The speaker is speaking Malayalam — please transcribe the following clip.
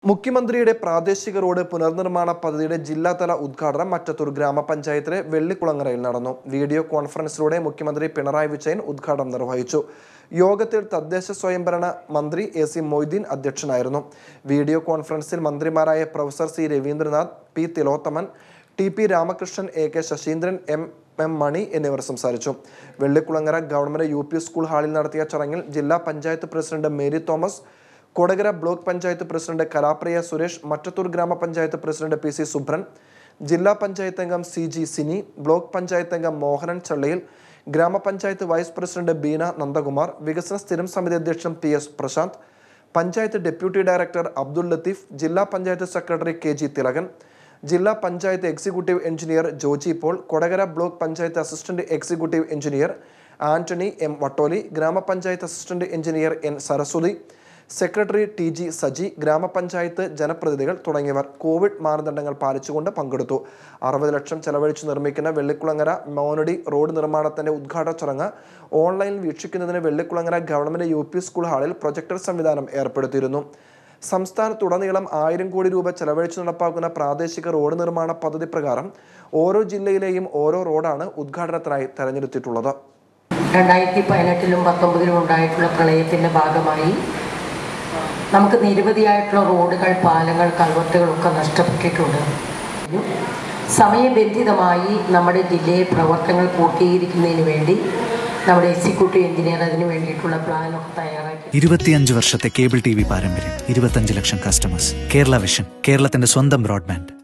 മുഖ്യമന്ത്രിയുടെ പ്രാദേശിക റോഡ് പുനർനിർമ്മാണ പദ്ധതിയുടെ ജില്ലാതല ഉദ്ഘാടനം മറ്റത്തൂർ ഗ്രാമപഞ്ചായത്തിലെ വെള്ളിക്കുളങ്ങരയിൽ നടന്നു വീഡിയോ കോൺഫറൻസിലൂടെ മുഖ്യമന്ത്രി പിണറായി വിജയൻ ഉദ്ഘാടനം നിർവഹിച്ചു യോഗത്തിൽ തദ്ദേശ സ്വയംഭരണ മന്ത്രി എ സി മൊയ്തീൻ അധ്യക്ഷനായിരുന്നു വീഡിയോ കോൺഫറൻസിൽ മന്ത്രിമാരായ professor C Raveendranath P Thilothaman T P Ramakrishnan A K Saseendran M M Mani എന്നിവർ സംസാരിച്ചു Vellikulangara government U P school ഹാളിൽ നടത്തിയ ചടങ്ങിൽ ജില്ലാ panchayat president Mary Thomas Kodakara block panchayat president Kalapriya Suresh Mattathur grama panchayat president P C Subran ജില്ലാ പഞ്ചായത്ത് അംഗം C G Sini block panchayat അംഗം മോഹനൻ ചള്ളയിൽ ഗ്രാമപഞ്ചായത്ത് വൈസ് പ്രസിഡന്റ് ബീന നന്ദകുമാർ വികസന സ്ഥിരം സമിതി അധ്യക്ഷൻ P S Prashanth panchayat deputy director Abdul Latheef ജില്ലാ panchayat secretary K G Thilakan ജില്ലാ panchayat executive engineer Joji Paul Kodakara block panchayat assistant executive engineer Antony M Vattoli grama panchayat assistant engineer N Saraswathi secretary T G Saji grama panchayat ജനപ്രതിനിധികൾ തുടങ്ങിയവർ കോവിഡ് മാനദണ്ഡങ്ങൾ പാലിച്ചുകൊണ്ട് പങ്കെടുത്തു അറുപത് ലക്ഷം ചെലവഴിച്ച് നിർമ്മിക്കുന്ന വെള്ളിക്കുളങ്ങര മോനടി റോഡ് നിർമ്മാണത്തിന്റെ ഉദ്ഘാടന ചടങ്ങ് ഓൺലൈനിൽ വീക്ഷിക്കുന്നതിന് Vellikulangara government U P school ഹാളിൽ പ്രൊജക്ടർ സംവിധാനം ഏർപ്പെടുത്തിയിരുന്നു സംസ്ഥാനത്തുടനീളം ആയിരം കോടി രൂപ ചെലവഴിച്ച് നടപ്പാക്കുന്ന പ്രാദേശിക റോഡ് നിർമ്മാണ പദ്ധതി പ്രകാരം ഓരോ ജില്ലയിലെയും ഓരോ റോഡാണ് ഉദ്ഘാടനത്തിനായി തെരഞ്ഞെടുത്തിട്ടുള്ളത് രണ്ടായിരത്തി പതിനെട്ടിലും പത്തൊമ്പതിലും ഉണ്ടായിട്ടുള്ള പ്രളയത്തിൻ്റെ ഭാഗമായി നമുക്ക് നിരവധിയായിട്ടുള്ള റോഡുകൾ പാലങ്ങൾ കൽവത്തുകളൊക്കെ നഷ്ടപ്പെട്ടിട്ടുണ്ട് സമയബന്ധിതമായി നമ്മുടെ ജില്ലയെ പ്രവർത്തനങ്ങൾ പൂർത്തീകരിക്കുന്നതിന് വേണ്ടി നമ്മുടെ എക്സിക്യൂട്ടീവ് എഞ്ചിനീയർ അതിന് വേണ്ടിയിട്ടുള്ള പ്ലാനൊക്കെ തയ്യാറാക്കി ഇരുപത്തിയഞ്ച് വർഷത്തെ കേബിൾ ടി വി പാരമ്പര്യം ഇരുപത്തഞ്ച് ലക്ഷം കസ്റ്റമേഴ്സ് കേരള വിഷൻ കേരളത്തിന്റെ സ്വന്തം ബ്രോഡ്ബാൻഡ്